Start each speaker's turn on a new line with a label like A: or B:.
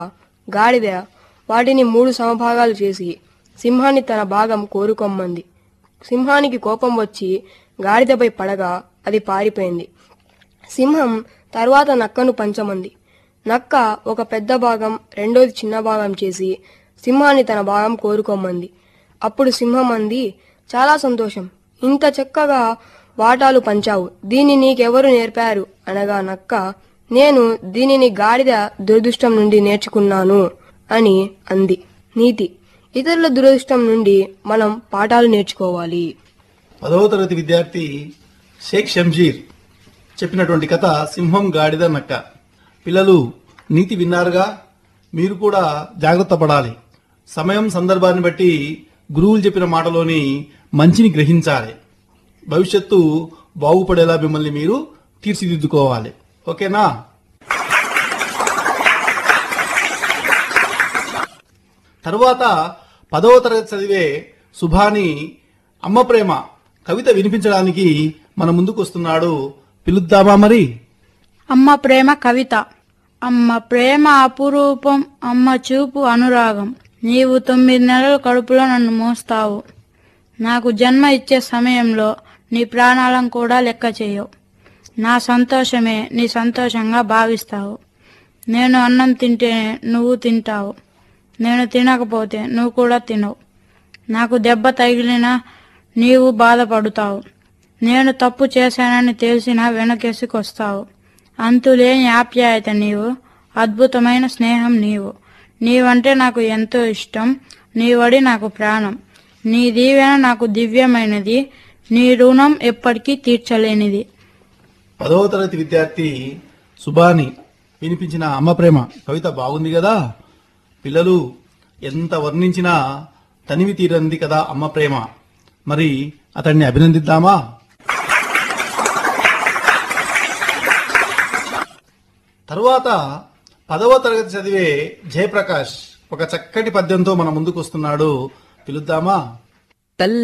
A: గాడిద వాటిని మూడు సమభాగాలు చేసి సింహాన్ని తన భాగం కోరుకొమ్మంది సింహానికి కోపం వచ్చి గాడిదపై పడగా అది పారిపోయింది సింహం తర్వాత నక్కను పంచమంది నక్క ఒక పెద్ద భాగం రెండోది చిన్న భాగం చేసి సింహాన్ని తన భాగం కోరుకోమంది అప్పుడు సింహం అంది చాలా సంతోషం ఇంత చక్కగా వాటాలు పంచావు దీన్ని నీకెవరు నేర్పారు అనగా నక్క నేను దీనిని గాడిద దురదృష్టం నుండి నేర్చుకున్నాను అని అంది నీతి ఇతరుల దురదృష్టం నుండి మనం పాఠాలు నేర్చుకోవాలి
B: పదవ తరగతి విద్యార్థి షేక్ షంజీర్ చెప్పినటువంటి కథ సింహం గాడిద నక్క పిల్లలు నీతి విన్నారుగా మీరు కూడా జాగ్రత్త పడాలి సమయం సందర్భాన్ని బట్టి గురువులు చెప్పిన మాటలోని మంచిని గ్రహించాలి భవిష్యత్తు బాగుపడేలా మిమ్మల్ని మీరు తీర్చిదిద్దుకోవాలి ఓకేనా తరువాత పదవ తరగతి చదివే సుభాని అమ్మ ప్రేమ కవిత వినిపించడానికి మన ముందుకు వస్తున్నాడు పిలుద్దామా మరి
C: అమ్మ ప్రేమ కవిత అమ్మ ప్రేమ అపురూపం అమ్మ చూపు అనురాగం నీవు తొమ్మిది నెలల కడుపులో నన్ను మోస్తావు నాకు జన్మ ఇచ్చే సమయంలో నీ ప్రాణాలను కూడా లెక్క చేయవు నా సంతోషమే నీ సంతోషంగా భావిస్తావు నేను అన్నం తింటేనే నువ్వు తింటావు నేను తినకపోతే నువ్వు కూడా తినవు నాకు దెబ్బ తగిలినా నీవు బాధపడుతావు నేను తప్పు చేశానని తెలిసినా వెనకేసుకొస్తావు అంతులేని ఆప్యాయత నీవు అద్భుతమైన స్నేహం నీవు నీవంటే నాకు ఎంతో ఇష్టం నీవడి నాకు ప్రాణం నీ దీవెన నాకు దివ్యమైనది నీ రుణం ఎప్పటికీ తీర్చలేనిది
B: పదవ తరగతి విద్యార్థి సుభాని వినిపించిన అమ్మ ప్రేమ కవిత బాగుంది కదా పిల్లలు ఎంత వర్ణించినా తనివి తీరంది కదా అమ్మ ప్రేమ మరి అతన్ని అభినందిద్దామా తరువాత పదవ తరగతి చదివే జయప్రకాష్ ఒక చక్కటి పద్యంతో మన ముందుకు వస్తున్నాడు పిలుద్దామా